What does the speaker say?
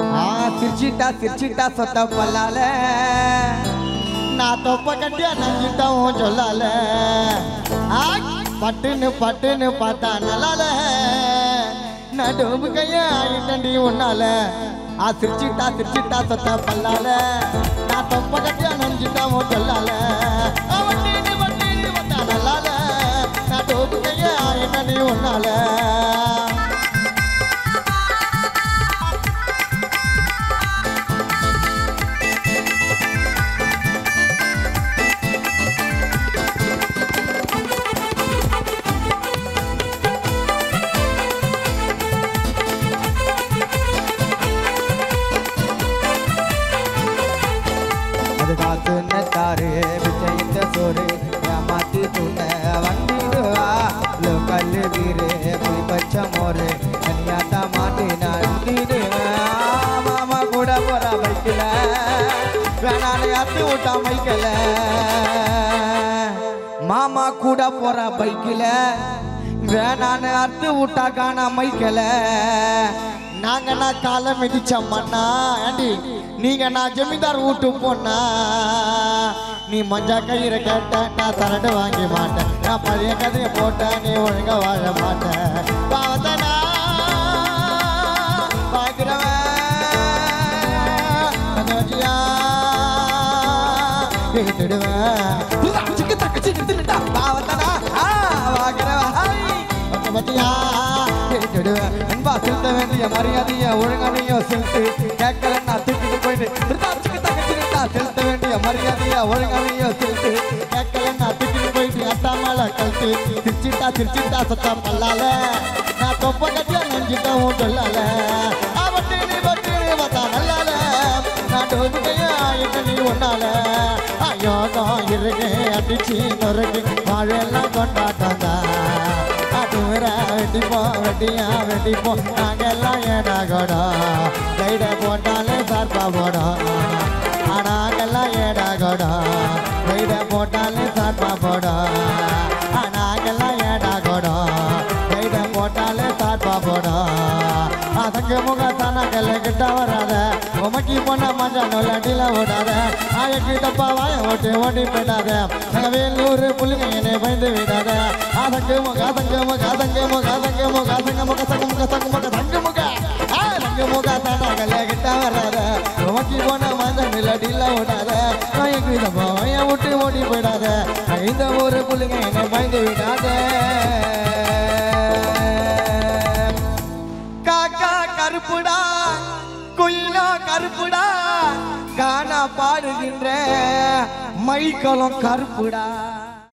ஆ சிரிச்சிட்டா சிரிச்சிட்டா சொத்த பல்லால நான் தொப்ப கட்டியா நஞ்சிட்டவும் சொல்லால ஆ, பட்டுன்னு பட்டுன்னு பார்த்தா நல்லால நடுவு கைய ஆயிட்டண்டி உன்னால ஆ சிரிச்சிட்டா சிரிச்சிட்டா சொத்த பல்லால நான் தொப்ப கட்டியா நஞ்சிட்டவும் சொல்லால ஆ, வட்டின்னு வட்டின்னு பார்த்தா நல்லால நடுவு கைய ஆயிட்டண்டி உன்னால அது காத்து நட்டாரு விஜயத்த சோறு ஏமாத்தி துண்ண வந்திடுவா கல்லு வீரு போய் பச்ச மோரு தனியாத்தா மாட்டி நான் மாமா கூட போற பைக்கில் வேணான்னு அத்து விட்டா பைக்கில் மாமா கூட போற பைக்கில் வேணான்னு அறுத்து விட்டா காணா மைக்கல நாங்க நான் காலை மிதிச்ச மண்ணா ஆண்டி நீங்க நான் ஜமீன்தார் வீட்டு போனா நீ மஞ்சா கயிறை கேட்ட நான் சரடு வாங்கி மாட்டேன் நான் பழைய கதையை போட்ட நீ ஒழுங்கா வாழ மாட்டேன் பாவத்தை நான் பார்க்கிறவன் கொஞ்சம் இழுத்துடுவேன் சிக்கு தக்க சிக்கு தின்னுட்டா பாவத்தனா ஆ வாங்குறவா பத்த பத்தியா கேட்டுடுவேன் அன்பா செலுத்த வேண்டிய மரியாதைய ஒழுங்கானையோ செலுத்து கேட்கல நான் தூக்கிட்டு போயிட்டு திருத்தா சிக்கு தக்க சின்னுட்டா செலுத்த வேண்டிய மரியாதைய ஒழுங்கானையோ செலுத்து கேட்கல நான் தூக்கிட்டு போயிட்டு அத்தா மேல கழுத்து திருச்சிட்டா திருச்சிட்டா சத்தா பல்லால நான் தொப்ப கட்டியா நெஞ்சிட்டவும் சொல்லால அவட்டு நீ பட்டு நீ பார்த்தா நல்லால நான் டோபுகையா என்ன நீ ஒன்னால ஐயோகம் இருக்கு அடிச்சு நொறுக்கு வாழெல்லாம் கொண்டாட்டம் தான் அதுவர வெட்டிப்போம் வெட்டியா வெட்டிப்போம் நாங்கெல்லாம் ஏடா கோடம் கைட போட்டாலே சார்பா போடும் நாங்கெல்லாம் ஏடா கோடம் கைட போட்டாலே சார்பா போடும் நாங்கெல்லாம் ஏடா கோடம் கைட போட்டாலே சார்பா போடும் அதங்க முகத்தான கல்ல கிட்ட வராத உமக்கி பொண்ண மஞ்சள் நொல்லாட்டில ஓடாத ஆயக்கு தப்பா வாய ஓட்டி ஓட்டி போயிடாத நாங்க வேலூர் புள்ளிங்க என்னை பயந்து விடாத அதங்க முக அதங்க முக அதங்க முக அதங்க முக அதங்க முக சங்க முக சங்க முக சங்க முக ஆ, சங்க முக தான கல்ல கிட்ட வராத உமக்கி பொண்ண மஞ்சள் நொல்லாட்டில ஓடாத ஆயக்கு தப்பா வாய ஓட்டி ஓடி போயிடாத இந்த ஊரு புள்ளிங்க என்னை பயந்து விடாத காக்கா கருப்புடா குயிலோ கருப்புடா காணா பாடுகின்ற மைக்கலம் கருப்புடா